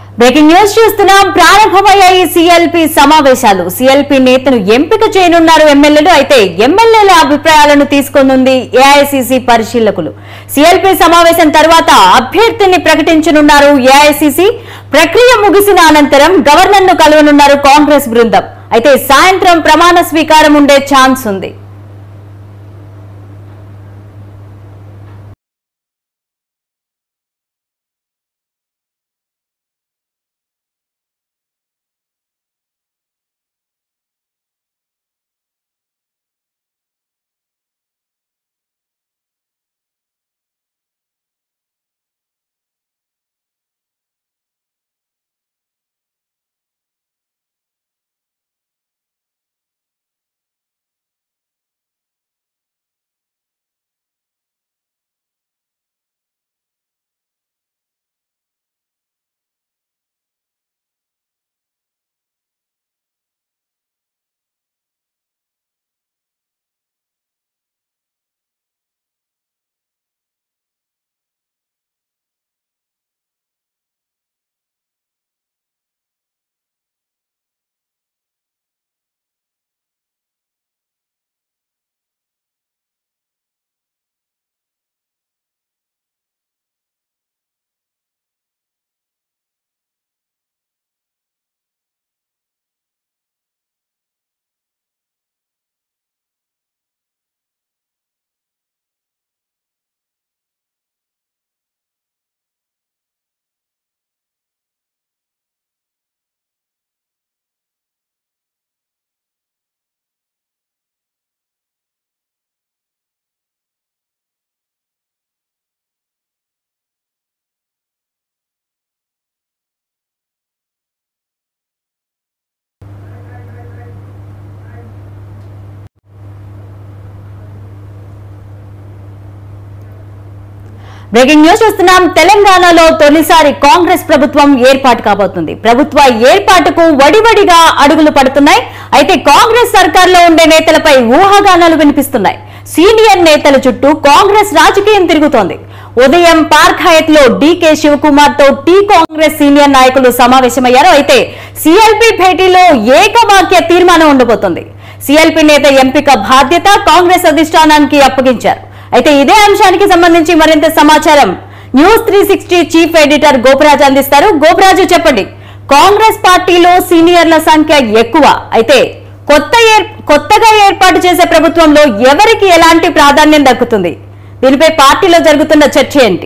Breaking news చూస్తున్నాం ప్రారంభమయ్యాయి CLP సమావేశాలు సిఎల్పి నేతను ఎంపిక చేయనున్నారు ఎమ్మెల్యేలు అయితే ఎమ్మెల్యేల అభిప్రాయాలను తీసుకొనుంది ఏఐసిసి పరిశీలకులు సిఎల్పి సమావేశం తర్వాత అభ్యర్థిని ప్రకటించనున్నారు ఏఐసిసి ప్రక్రియ ముగిసిన అనంతరం గవర్నర్ ను కలవనున్నారు కాంగ్రెస్ బృందం అయితే సాయంత్రం ప్రమాణ స్వీకారం ఉండే ఛాన్స్ ఉంది బ్రేకింగ్ న్యూస్ చూస్తున్నాం తెలంగాణలో తొలిసారి కాంగ్రెస్ ప్రభుత్వం ఏర్పాటు కాబోతుంది ప్రభుత్వ ఏర్పాటుకు వడివడిగా అడుగులు పడుతున్నాయి అయితే కాంగ్రెస్ సర్కార్లో ఉండే నేతలపై ఊహాగానాలు వినిపిస్తున్నాయి సీనియర్ నేతల చుట్టూ కాంగ్రెస్ రాజకీయం తిరుగుతోంది ఉదయం పార్క్ హయత్ లో డీకే శివకుమార్ తో టీ కాంగ్రెస్ సీనియర్ నాయకులు సమావేశమయ్యారు అయితే సిఎల్పి భేటీలో ఏకవాక్య తీర్మానం ఉండబోతోంది సిఎల్పి నేత ఎంపిక బాధ్యత కాంగ్రెస్ అధిష్టానానికి అప్పగించారు అయితే ఇదే అంశానికి సంబంధించి మరింత సమాచారం news three sixty chief editor Goparaju అందిస్తారు గోపరాజు చెప్పండి కాంగ్రెస్ పార్టీలో సీనియర్ల సంఖ్య ఎక్కువ అయితే కొత్త ఏర్- కొత్తగా ఏర్పాటు చేసే ప్రభుత్వంలో ఎవరికి ఎలాంటి ప్రాధాన్యం దక్కుతుంది దీనిపై పార్టీలో జరుగుతున్న చర్చ ఏంటి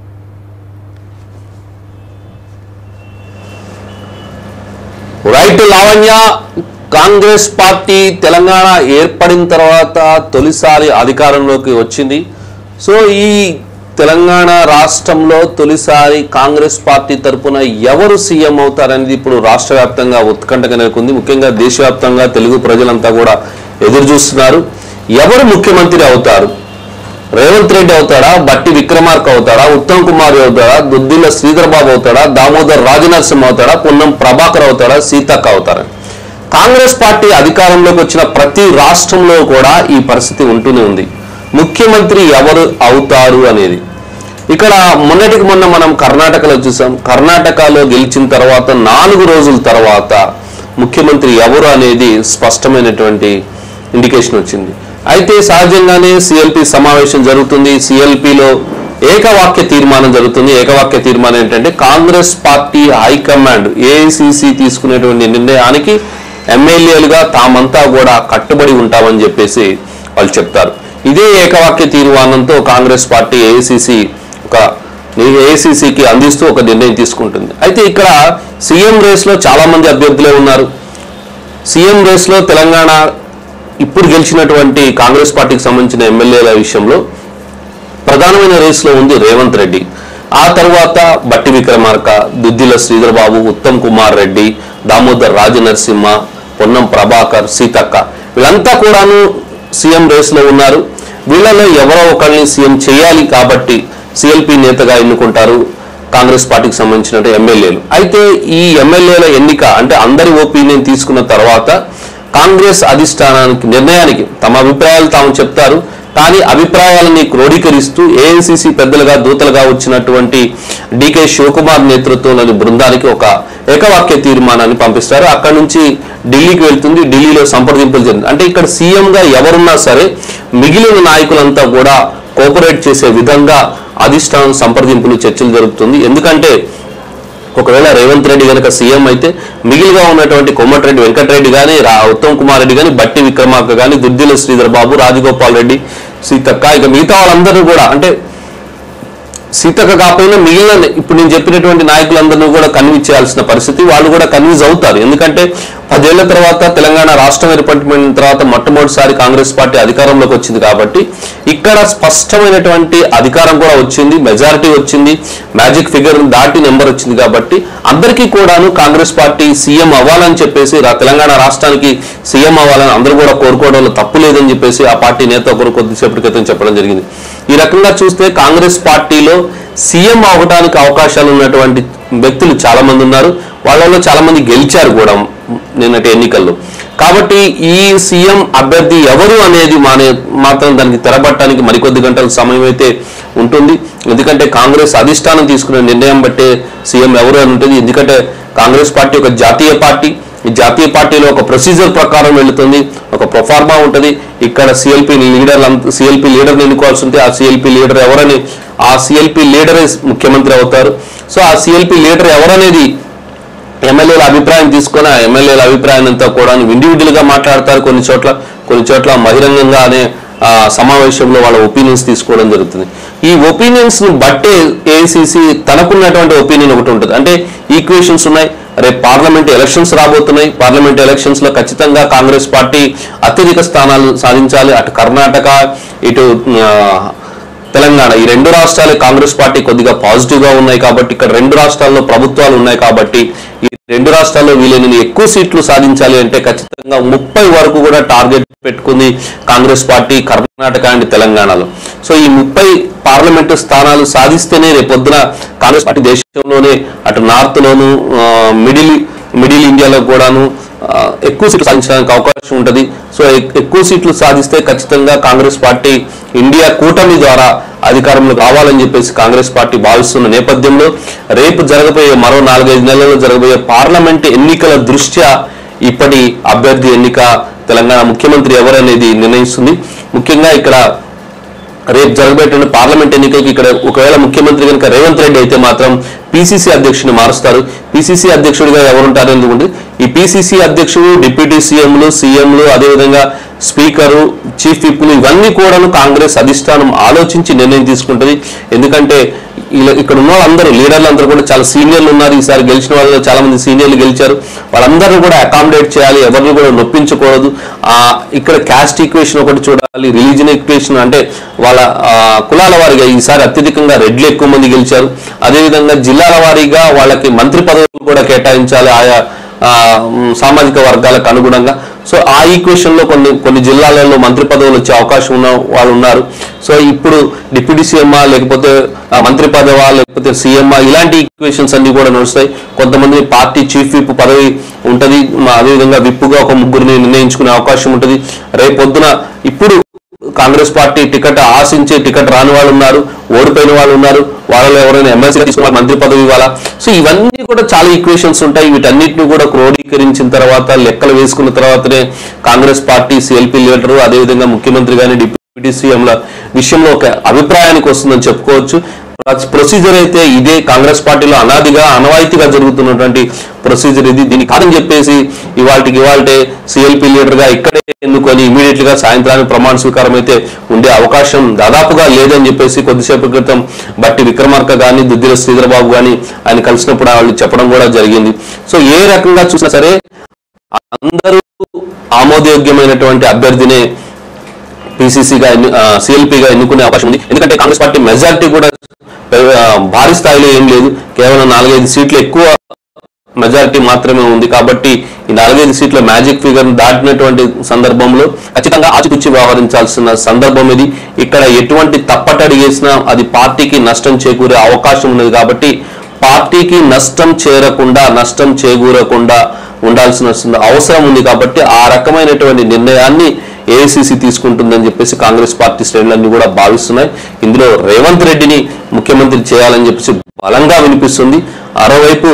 రైట్ లావణ్య కాంగ్రెస్ పార్టీ తెలంగాణ ఏర్పడిన తర్వాత తొలిసారి అధికారంలోకి వచ్చింది సో ఈ తెలంగాణ రాష్ట్రంలో తొలిసారి కాంగ్రెస్ పార్టీ తరపున ఎవరు సీఎం అవుతారనేది ఇప్పుడు రాష్ట్ర వ్యాప్తంగా ఉత్కంఠగా నెలకొంది ముఖ్యంగా దేశవ్యాప్తంగా తెలుగు ప్రజలంతా కూడా ఎదురు చూస్తున్నారు ఎవరు ముఖ్యమంత్రి అవుతారు రేవంత్ రెడ్డి అవుతాడా బట్టి విక్రమార్క అవుతాడా ఉత్తమ్ కుమార్ అవుతాడా దుద్దిల్ల శ్రీధర్ బాబు అవుతాడా దామోదర్ రాజనరసింహ అవుతాడా పొన్నం ప్రభాకర్ అవుతాడా సీతక్క అవుతారా కాంగ్రెస్ పార్టీ అధికారంలోకి వచ్చిన ప్రతి రాష్ట్రంలో కూడా ఈ పరిస్థితి ఉంటూనే ఉంది ముఖ్యమంత్రి ఎవరు అవుతారు అనేది ఇక్కడ మొన్నటికి మొన్న మనం కర్ణాటకలో చూసాం కర్ణాటకలో గెలిచిన తర్వాత నాలుగు రోజుల తర్వాత ముఖ్యమంత్రి ఎవరు అనేది స్పష్టమైనటువంటి ఇండికేషన్ వచ్చింది అయితే సహజంగానే సిఎల్పి సమావేశం జరుగుతుంది సిఎల్పిలో ఏకవాక్య తీర్మానం జరుగుతుంది ఏకవాక్య తీర్మానం ఏంటంటే కాంగ్రెస్ పార్టీ హైకమాండ్ ఏఐసిసి తీసుకునేటువంటి నిర్ణయానికి ఎమ్మెల్యేలుగా తామంతా కూడా కట్టుబడి ఉంటామని చెప్పేసి వాళ్ళు చెప్తారు ఇదే ఏకవాక్య తీర్మానంతో కాంగ్రెస్ పార్టీ ఏఐసిసి ఒక ఏఐసిసికి అందిస్తూ ఒక నిర్ణయం తీసుకుంటుంది అయితే ఇక్కడ సీఎం రేస్లో చాలా మంది అభ్యర్థులే ఉన్నారు సీఎం రేస్లో తెలంగాణ ఇప్పుడు గెలిచినటువంటి కాంగ్రెస్ పార్టీకి సంబంధించిన ఎమ్మెల్యేల విషయంలో ప్రధానమైన రేసులో ఉంది రేవంత్ రెడ్డి ఆ తర్వాత బట్టి విక్రమార్క దుద్దిల శ్రీధర్ బాబు ఉత్తమ్ కుమార్ రెడ్డి దామోదర్ రాజనరసింహ పొన్నం ప్రభాకర్ సీతక్క వీళ్ళంతా కూడాను సీఎం రేసులో ఉన్నారు వీళ్ళలో ఎవరో ఒకరిని సీఎం చేయాలి కాబట్టి సిఎల్పి నేతగా ఎన్నుకుంటారు కాంగ్రెస్ పార్టీకి సంబంధించిన ఎమ్మెల్యేలు అయితే ఈ ఎమ్మెల్యేల ఎన్నిక అంటే అందరి ఒపీనియన్ తీసుకున్న తర్వాత కాంగ్రెస్ అధిష్టానానికి నిర్ణయానికి తమ అభిప్రాయాలు తాము చెప్తారు కానీ అభిప్రాయాలని క్రోడీకరిస్తూ ఏఐసిసి పెద్దలుగా దూతలుగా వచ్చినటువంటి డికే శివకుమార్ నేతృత్వంలోని బృందానికి ఒక ఏకవాక్య తీర్మానాన్ని పంపిస్తారు అక్కడ నుంచి ఢిల్లీకి వెళ్తుంది ఢిల్లీలో సంప్రదింపులు జరిగింది అంటే ఇక్కడ సీఎంగా ఎవరున్నా సరే మిగిలిన నాయకులంతా కూడా కోఆపరేట్ చేసే విధంగా అధిష్టానం సంప్రదింపులు చర్చలు జరుగుతుంది ఎందుకంటే ఒకవేళ రేవంత్ రెడ్డి కనుక సీఎం అయితే మిగిలిగా ఉన్నటువంటి కోమటిరెడ్డి వెంకటరెడ్డి కానీ రా ఉత్తమ్ కుమార్ రెడ్డి కానీ బట్టి విక్రమార్క కానీ దుద్దిల శ్రీధర్ బాబు రాజగోపాల్ రెడ్డి సీతక్క ఇక మిగతా వాళ్ళందరూ కూడా అంటే సీతక్క కాకపోయినా మిగిలిన ఇప్పుడు నేను చెప్పినటువంటి నాయకులందరినీ కూడా కన్విన్స్ చేయాల్సిన పరిస్థితి వాళ్ళు కూడా కన్విన్స్ అవుతారు ఎందుకంటే పదేళ్ల తర్వాత తెలంగాణ రాష్ట్రం ఏర్పడిన తర్వాత మొట్టమొదటిసారి కాంగ్రెస్ పార్టీ అధికారంలోకి వచ్చింది కాబట్టి ఇక్కడ స్పష్టమైనటువంటి అధికారం కూడా వచ్చింది మెజారిటీ వచ్చింది మ్యాజిక్ ఫిగర్ దాటి నెంబర్ వచ్చింది కాబట్టి అందరికీ కూడాను కాంగ్రెస్ పార్టీ సీఎం అవ్వాలని చెప్పేసి రా- తెలంగాణ రాష్ట్రానికి సీఎం అవ్వాలని అందరూ కూడా కోరుకోవడంలో తప్పు లేదని చెప్పేసి ఆ పార్టీ నేత ఒకరు కొద్దిసేపటి క్రితం చెప్పడం జరిగింది ఈ రకంగా చూస్తే కాంగ్రెస్ పార్టీలో సీఎం అవడానికి అవకాశాలు ఉన్నటువంటి వ్యక్తులు చాలా మంది ఉన్నారు వాళ్ళలో చాలా మంది గెలిచారు కూడా నిన్నటి ఎన్నికల్లో కాబట్టి ఈ సీఎం అభ్యర్థి ఎవరు అనేది మానే మాత్రం దానికి తెరబట్టడానికి మరికొద్ది గంటల సమయం అయితే ఉంటుంది ఎందుకంటే కాంగ్రెస్ అధిష్టానం తీసుకునే నిర్ణయం బట్టే సీఎం ఎవరు అని ఉంటుంది ఎందుకంటే కాంగ్రెస్ పార్టీ ఒక జాతీయ పార్టీ ఈ జాతీయ పార్టీలో ఒక ప్రొసీజర్ ప్రకారం వెళుతుంది ఒక ప్రొఫార్మా ఉంటుంది ఇక్కడ సిఎల్పి లీడర్ సిఎల్పి లీడర్ని ఎన్నుకోవాల్సి ఉంటే ఆ సిఎల్పి లీడర్ ఎవరని ఆ సిఎల్పి లీడరే ముఖ్యమంత్రి అవుతారు సో ఆ సిఎల్పి లీడర్ ఎవరనేది ఎమ్మెల్యేల అభిప్రాయం తీసుకొని ఆ ఎమ్మెల్యేల అభిప్రాయం అంతా కూడా ఇండివిజువల్ గా మాట్లాడతారు కొన్ని చోట్ల కొన్ని చోట్ల బహిరంగంగా అనే ఆ, సమావేశంలో వాళ్ళ ఒపీనియన్స్ తీసుకోవడం జరుగుతుంది ఈ ఒపీనియన్స్ ను బట్టే ఏఐసిసి తనకున్నటువంటి ఒపీనియన్ ఒకటి ఉంటుంది అంటే ఈక్వేషన్స్ ఉన్నాయి రేపు పార్లమెంట్ ఎలక్షన్స్ రాబోతున్నాయి పార్లమెంట్ ఎలక్షన్స్ లో ఖచ్చితంగా కాంగ్రెస్ పార్టీ అత్యధిక స్థానాలు సాధించాలి అటు కర్ణాటక ఇటు ఆ, తెలంగాణ ఈ రెండు రాష్ట్రాలు కాంగ్రెస్ పార్టీ కొద్దిగా పాజిటివ్ గా ఉన్నాయి కాబట్టి ఇక్కడ రెండు రాష్ట్రాల్లో ప్రభుత్వాలు ఉన్నాయి కాబట్టి ఈ రెండు రాష్ట్రాల్లో వీలైన ఎక్కువ సీట్లు సాధించాలి అంటే ఖచ్చితంగా ముప్పై వరకు కూడా టార్గెట్ పెట్టుకుంది కాంగ్రెస్ పార్టీ కర్ణాటక అండ్ తెలంగాణలో సో ఈ ముప్పై పార్లమెంటు స్థానాలు సాధిస్తేనే రేపొద్దున కాంగ్రెస్ పార్టీ దేశంలోనే అటు నార్త్ లోను ఆ, మిడిల్ మిడిల్ ఇండియాలో కూడాను ఆ, ఎక్కువ సీట్లు సాధించడానికి అవకాశం ఉంటుంది సో ఎక్- ఎక్కువ సీట్లు సాధిస్తే ఖచ్చితంగా కాంగ్రెస్ పార్టీ ఇండియా కూటమి ద్వారా అధికారంలోకి రావాలని చెప్పేసి కాంగ్రెస్ పార్టీ భావిస్తున్న నేపథ్యంలో రేపు జరగబోయే మరో నాలుగైదు నెలల్లో జరగబోయే పార్లమెంట్ ఎన్నికల దృష్ట్యా ఇప్పటి అభ్యర్థి ఎన్నిక తెలంగాణ ముఖ్యమంత్రి ఎవరనేది నిర్ణయిస్తుంది ముఖ్యంగా ఇక్కడ రేపు జరగబోయేటువంటి పార్లమెంట్ ఎన్నికలకి ఇక్కడ ఒకవేళ ముఖ్యమంత్రి కనుక రేవంత్ రెడ్డి అయితే మాత్రం పిసిసి అధ్యక్షుని మారుస్తారు పిసిసి అధ్యక్షుడిగా ఎవరుంటారు ఎందుకంటే ఈ పిసిసి అధ్యక్షుడు డిప్యూటీ సీఎంలు సీఎంలు అదేవిధంగా స్పీకరు చీఫ్ విప్లు ఇవన్నీ కూడాను కాంగ్రెస్ అధిష్టానం ఆలోచించి నిర్ణయం తీసుకుంటుంది ఎందుకంటే ఇలా ఇక్కడ ఉన్న వాళ్ళందరూ లీడర్లు అందరూ కూడా చాలా సీనియర్లు ఉన్నారు ఈసారి గెలిచిన వాళ్ళు చాలా మంది సీనియర్లు గెలిచారు వాళ్ళందరూ కూడా అకామిడేట్ చేయాలి ఎవరిని కూడా నొప్పించకూడదు ఆ ఇక్కడ క్యాస్ట్ ఈక్వేషన్ ఒకటి చూడాలి రిలీజన్ ఈక్వేషన్ అంటే వాళ్ళ ఆ, కులాల వారిగా ఈసారి అత్యధికంగా రెడ్లు ఎక్కువ మంది గెలిచారు అదేవిధంగా జిల్లాల వారీగా వాళ్ళకి మంత్రి పదవులు కూడా కేటాయించాలి ఆయా ఆ, మ్, సామాజిక వర్గాలకు అనుగుణంగా సో ఆ ఈక్వేషన్ లో కొన్ని కొన్ని జిల్లాలలో మంత్రి పదవులు వచ్చే అవకాశం ఉన్న వాళ్ళు ఉన్నారు సో ఇప్పుడు డిప్యూటీ సీఎం లేకపోతే ఆ, మంత్రి పదవా లేకపోతే సీఎం ఇలాంటి ఈక్వేషన్స్ అన్ని కూడా నడుస్తాయి కొంతమంది పార్టీ చీఫ్ విప్ పదవి ఉంటది మా అదేవిధంగా విప్పుగా ఒక ముగ్గురిని నిర్ణయించుకునే అవకాశం ఉంటుంది రేపొద్దున ఇప్పుడు కాంగ్రెస్ పార్టీ టికెట్ ఆశించి టికెట్ రాని వాళ్ళు ఉన్నారు ఓడిపోయిన వాళ్ళు ఉన్నారు వాళ్ళలో ఎవరైనా ఎమ్మెల్సీ తీసుకున్న మంత్రి పదవి ఇవ్వాలా సో ఇవన్నీ కూడా చాలా ఈక్వేషన్స్ ఉంటాయి వీటన్నిటిని కూడా క్రోడీకరించిన తర్వాత లెక్కలు వేసుకున్న తర్వాతనే కాంగ్రెస్ పార్టీ సిఎల్పి లీడర్ అదేవిధంగా ముఖ్యమంత్రి కానీ డిప్యూటీ సీఎంల విషయంలో ఒక అభిప్రాయానికి వస్తుందని చెప్పుకోవచ్చు ప్రొసీజర్ అయితే ఇదే కాంగ్రెస్ పార్టీలో అనాదిగా అనవాయితీగా జరుగుతున్నటువంటి ప్రొసీజర్ ఇది దీన్ని కాదని చెప్పేసి ఇవాళకి ఇవాళే సిఎల్పి లీడర్ గా ఇక్కడే ఎన్నుకొని ఇమీడియట్ గా సాయంత్రానికి ప్రమాణ స్వీకారం అయితే ఉండే అవకాశం దాదాపుగా లేదని చెప్పేసి కొద్దిసేపు క్రితం బట్టి విక్రమార్క గాని దుద్దిల శ్రీధర్ బాబు గాని ఆయన కలిసినప్పుడు వాళ్ళు చెప్పడం కూడా జరిగింది సో ఏ రకంగా చూసినా సరే అందరూ ఆమోదయోగ్యమైనటువంటి అభ్యర్థినే పిసిసిగా సిఎల్పిగా ఎన్నుకునే అవకాశం ఉంది ఎందుకంటే కాంగ్రెస్ పార్టీ మెజారిటీ కూడా ఆ, భారీ స్థాయిలో ఏం లేదు కేవలం నాలుగైదు సీట్లు ఎక్కువ మెజారిటీ మాత్రమే ఉంది కాబట్టి ఈ నాలుగైదు సీట్ల మ్యాజిక్ ఫిగర్ దాటినటువంటి సందర్భంలో ఖచ్చితంగా ఆచితూచి వ్యవహరించాల్సిన సందర్భం ఇది ఇక్కడ ఎటువంటి తప్పటడి చేసినా అది పార్టీకి నష్టం చేకూరే అవకాశం ఉన్నది కాబట్టి పార్టీకి నష్టం చేరకుండా నష్టం చేకూరకుండా ఉండాల్సిన అవసరం ఉంది కాబట్టి ఆ రకమైనటువంటి నిర్ణయాన్ని ఏఐసిసి తీసుకుంటుందని చెప్పేసి కాంగ్రెస్ పార్టీ శ్రేణులన్నీ కూడా భావిస్తున్నాయి ఇందులో రేవంత్ రెడ్డిని ముఖ్యమంత్రి చేయాలని చెప్పేసి బలంగా వినిపిస్తుంది మరోవైపు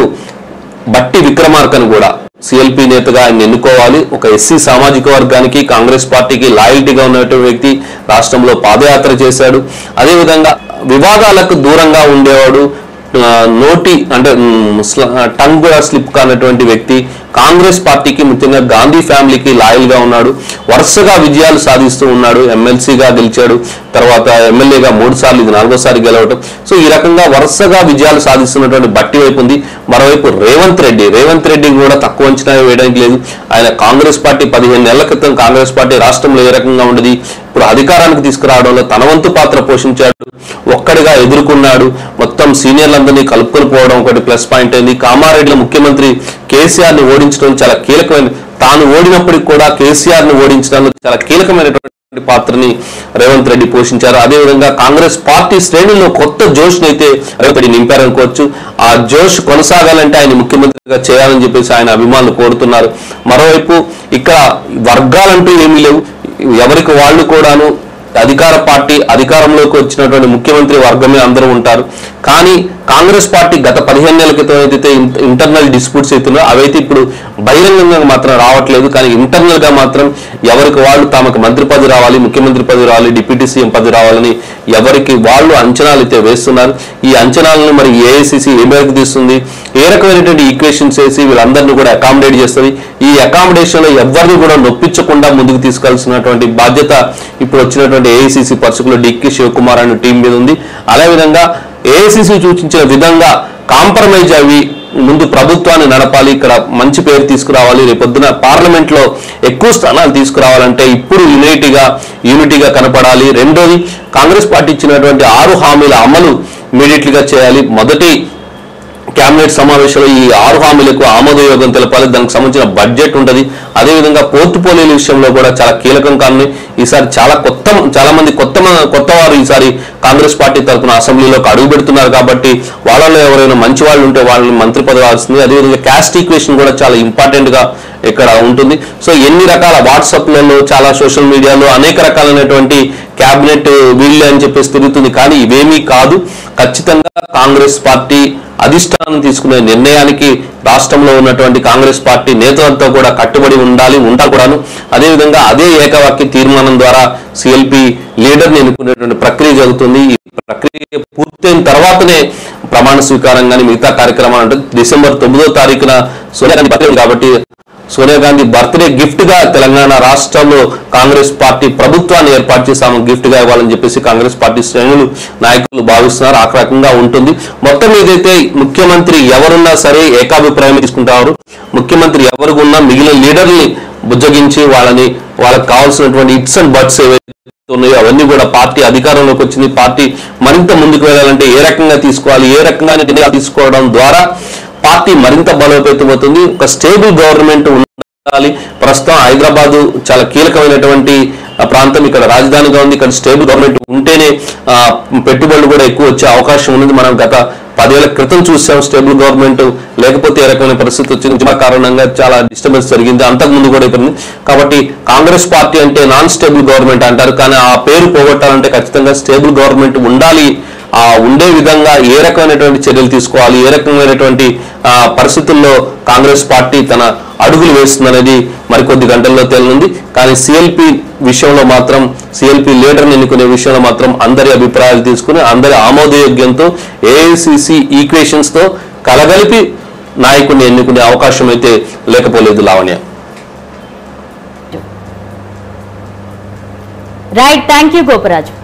బట్టి విక్రమార్కను కూడా సిఎల్పి నేతగా ఆయన ఎన్నుకోవాలి ఒక ఎస్సీ సామాజిక వర్గానికి కాంగ్రెస్ పార్టీకి లాయల్టీగా ఉన్నటువంటి వ్యక్తి రాష్ట్రంలో పాదయాత్ర చేశాడు అదేవిధంగా వివాదాలకు దూరంగా ఉండేవాడు ఆ, నోటి అంటే మ్, స్ల- టంగ్ కూడా స్లిప్ కానటువంటి వ్యక్తి కాంగ్రెస్ పార్టీకి ముఖ్యంగా గాంధీ ఫ్యామిలీకి లాయల్ గా ఉన్నాడు వరుసగా విజయాలు సాధిస్తూ ఉన్నాడు ఎమ్మెల్సీగా గెలిచాడు తర్వాత ఎమ్మెల్యేగా మూడు సార్లు ఇది నాలుగోసారి గెలవటం సో ఈ రకంగా వరుసగా విజయాలు సాధిస్తున్నటువంటి బట్టి వైపు ఉంది మరోవైపు రేవంత్ రెడ్డి రేవంత్ రెడ్డి కూడా తక్కువ అంచనా వేయడానికి లేదు ఆయన కాంగ్రెస్ పార్టీ పదిహేను నెలల క్రితం కాంగ్రెస్ పార్టీ రాష్ట్రంలో ఏ రకంగా ఉండేది ఇప్పుడు అధికారానికి తీసుకురావడంలో తన వంతు పాత్ర పోషించాడు ఒక్కడిగా ఎదుర్కొన్నాడు మొత్తం సీనియర్లందరినీ కలుపుకొని పోవడం ఒకటి ప్లస్ పాయింట్ అయింది కామారెడ్డిలో ముఖ్యమంత్రి కేసీఆర్ ని ఓడించడం చాలా కీలకమైన తాను ఓడినప్పటికి కూడా కేసీఆర్ ని ఓడించడంలో చాలా కీలకమైనటువంటి పాత్రని రేవంత్ రెడ్డి పోషించారు అదేవిధంగా కాంగ్రెస్ పార్టీ శ్రేణుల్లో కొత్త జోష్ అయితే రేవంత్ రెడ్డి నింపారనుకోవచ్చు ఆ జోష్ కొనసాగాలంటే ఆయన ముఖ్యమంత్రిగా చేయాలని చెప్పేసి ఆయన అభిమానులు కోరుతున్నారు మరోవైపు ఇక్కడ వర్గాలంటూ ఏమీ లేవు ఎవరికి వాళ్ళు కూడాను అధికార పార్టీ అధికారంలోకి వచ్చినటువంటి ముఖ్యమంత్రి వర్గమే అందరూ ఉంటారు కానీ కాంగ్రెస్ పార్టీ గత పదిహేను నెలల క్రితం ఏదైతే ఇంటర్నల్ డిస్ప్యూట్స్ అవుతున్నాయో అవైతే ఇప్పుడు బహిరంగంగా మాత్రం రావట్లేదు కానీ ఇంటర్నల్ గా మాత్రం ఎవరికి వాళ్ళు తమకు మంత్రి పదవి రావాలి ముఖ్యమంత్రి పదవి రావాలి డిప్యూటీ సీఎం పదవి రావాలని ఎవరికి వాళ్ళు అంచనాలు అయితే వేస్తున్నారు ఈ అంచనాలను మరి ఏఐసిసి ఏ మేరకు తీస్తుంది ఏ రకమైనటువంటి ఈక్వేషన్స్ వేసి వీళ్ళందరినీ కూడా అకామిడేట్ చేస్తుంది ఈ అకామిడేషన్ లో ఎవరిని కూడా నొప్పించకుండా ముందుకు తీసుకెళ్తున్నటువంటి బాధ్యత ఇప్పుడు వచ్చినటువంటి ఏఐసిసి పర్సుకులో డిక్కి శివకుమార్ అనే టీం మీద ఉంది అదేవిధంగా ఏఐసిసి సూచించిన విధంగా కాంప్రమైజ్ అవి ముందు ప్రభుత్వాన్ని నడపాలి ఇక్కడ మంచి పేరు తీసుకురావాలి రేపొద్దున పార్లమెంట్ లో ఎక్కువ స్థానాలు తీసుకురావాలంటే ఇప్పుడు యూనిటీగా యూనిటీగా కనపడాలి రెండోది కాంగ్రెస్ పార్టీ ఇచ్చినటువంటి ఆరు హామీల అమలు ఇమీడియట్లీగా చేయాలి మొదటి కేబినెట్ సమావేశంలో ఈ ఆరు హామీలకు ఆమోదయోగం తెలపాలి దానికి సంబంధించిన బడ్జెట్ ఉంటుంది అదేవిధంగా పోర్టుపోలియోల విషయంలో కూడా చాలా కీలకం కానీ ఈసారి చాలా కొత్త చాలా మంది కొత్త మ- కొత్త వారు ఈసారి కాంగ్రెస్ పార్టీ తరఫున అసెంబ్లీలోకి అడుగు పెడుతున్నారు కాబట్టి వాళ్ళలో ఎవరైనా మంచి వాళ్ళు ఉంటే వాళ్ళని మంత్రి పదవి వస్తుంది అదేవిధంగా క్యాస్ట్ ఈక్వేషన్ కూడా చాలా ఇంపార్టెంట్ గా ఇక్కడ ఉంటుంది సో ఎన్ని రకాల వాట్సాప్లలో చాలా సోషల్ మీడియాలో అనేక రకాలైనటువంటి క్యాబినెట్ వీళ్ళే అని చెప్పేసి తిరుగుతుంది కానీ ఇవేమీ కాదు ఖచ్చితంగా కాంగ్రెస్ పార్టీ అధిష్టానం తీసుకునే నిర్ణయానికి రాష్ట్రంలో ఉన్నటువంటి కాంగ్రెస్ పార్టీ నేతలతో కూడా కట్టుబడి ఉండాలి ఉంటా కూడాను అదేవిధంగా అదే ఏకవాక్య తీర్మానం ద్వారా సిఎల్పి లీడర్ని ఎన్నుకునేటువంటి ప్రక్రియ జరుగుతుంది ఈ ప్రక్రియ పూర్తయిన తర్వాతనే ప్రమాణ స్వీకారం కానీ మిగతా కార్యక్రమాలు ఉంటుంది డిసెంబర్ తొమ్మిదో తారీఖున సోనియా గాంధీ బర్త్డే ఉంది కాబట్టి సోనియా గాంధీ బర్త్డే గిఫ్ట్ గా తెలంగాణ రాష్ట్రంలో కాంగ్రెస్ పార్టీ ప్రభుత్వాన్ని ఏర్పాటు చేసి ఆమె గిఫ్ట్ గా ఇవ్వాలని చెప్పేసి కాంగ్రెస్ పార్టీ శ్రేణులు నాయకులు భావిస్తున్నారు ఆ రకంగా ఉంటుంది మొత్తం ఏదైతే ముఖ్యమంత్రి ఎవరున్నా సరే ఏకాభిప్రాయం తీసుకుంటారు ముఖ్యమంత్రి ఎవరు ఉన్నా మిగిలిన లీడర్ని బుజ్జగించి వాళ్ళని వాళ్ళకి కావాల్సినటువంటి ఇట్స్ అండ్ బట్స్ ఏవైతే ఉన్నాయో అవన్నీ కూడా పార్టీ అధికారంలోకి వచ్చింది పార్టీ మరింత ముందుకు వెళ్ళాలంటే ఏ రకంగా తీసుకోవాలి ఏ రకంగా నిర్ణయాలు తీసుకోవడం ద్వారా పార్టీ మరింత బలోపేతమవుతుంది ఒక స్టేబుల్ గవర్నమెంట్ ఉండాలి ప్రస్తుతం హైదరాబాద్ చాలా కీలకమైనటువంటి ఆ ప్రాంతం ఇక్కడ రాజధానిగా ఉంది ఇక్కడ స్టేబుల్ గవర్నమెంట్ ఉంటేనే ఆ, పెట్టుబడులు కూడా ఎక్కువ వచ్చే అవకాశం ఉంది మనం గత పదేళ్ల క్రితం చూసాం స్టేబుల్ గవర్నమెంట్ లేకపోతే ఏ రకమైన పరిస్థితి వచ్చింది ఉద్యమ కారణంగా చాలా డిస్టర్బెన్స్ జరిగింది అంతకుముందు కూడా ఇక్కడ ఉంది. కాబట్టి కాంగ్రెస్ పార్టీ అంటే నాన్ స్టేబుల్ గవర్నమెంట్ అంటారు కానీ ఆ పేరు పోగొట్టాలంటే ఖచ్చితంగా స్టేబుల్ గవర్నమెంట్ ఉండాలి ఆ ఉండే విధంగా ఏ రకమైనటువంటి చర్యలు తీసుకోవాలి ఏ రకమైనటువంటి ఆ, పరిస్థితుల్లో కాంగ్రెస్ పార్టీ తన అడుగులు వేస్తుందనేది మరికొద్ది గంటల్లో తేలనుంది కానీ సిఎల్పి విషయంలో మాత్రం సిఎల్పి లీడర్ని ఎన్నుకునే విషయంలో మాత్రం అందరి అభిప్రాయాలు తీసుకుని అందరి ఆమోదయోగ్యంతో ఏఐసిసి ఈక్వేషన్స్ తో కలగలిపి నాయకుడిని ఎన్నుకునే అవకాశం అయితే లేకపోలేదు Lavanya right thank you Goparaju